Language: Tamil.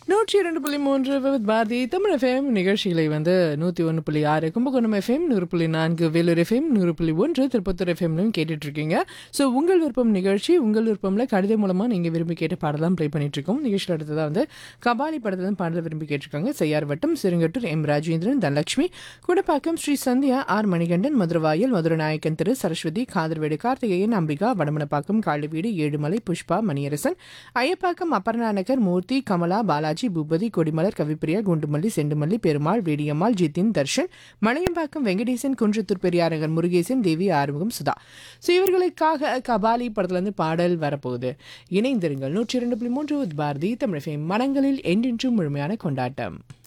நூற்றி இரண்டு புள்ளி மூன்று வித் பாரதி தமிழ் எஃப்எம் நிகழ்ச்சிகளை வந்து நூற்றி ஒன்று புள்ளி ஆறு கும்பகோணம் எஃப்எம் நூறு புள்ளி நான்கு வேலூர் எஃப்எம் நூறு புள்ளி ஒன்று திருப்பத்தூர் எஃப்எம்லையும் கேட்டுட்டு இருக்கீங்க ஸோ உங்கள் விருப்பம் நிகழ்ச்சி உங்கள் விருப்பம்ல கடிதம் மூலமாக நீங்கள் விரும்பி கேட்ட பாடலாம் ப்ளே பண்ணிட்டு இருக்கோம் நிகழ்ச்சியில் அடுத்ததாக வந்து கபாலி படத்துல பாடல் விரும்பி கேட்டிருக்காங்க செய்யார் வட்டம் சிறுங்கட்டூர் எம் ராஜேந்திரன் தனலட்சுமி குடப்பாக்கம் ஸ்ரீ சந்தியா ஆர் மணிகண்டன் மதுரவாயல் மதுரநாயக்கன் திரு சரஸ்வதி காதர்வேடு கார்த்திகேயன் அம்பிகா வடமனப்பாக்கம் காளிவீடு ஏழுமலை புஷ்பா மணியரசன் ஐயப்பாக்கம் அப்பர்ணா நகர் மூர்த்தி கமலா பாலாஜி பூபதி கொடிமலர் கவிப்பிரியா குண்டுமல்லி செண்டுமல்லி பெருமாள் வேடியம்மாள் ஜித்தின் தர்ஷன் மலையம்பாக்கம் வெங்கடேசன் குன்றத்தூர் பெரியாரங்கர் முருகேசன் தேவி ஆறுமுகம் சுதா ஸோ இவர்களுக்காக கபாலி படத்துலேருந்து பாடல் வரப்போகுது இணைந்திருங்கள் நூற்றி இரண்டு புள்ளி மூன்று பாரதி தமிழ் FM. மனங்களில் என்றென்றும் முழுமையான கொண்டாட்டம்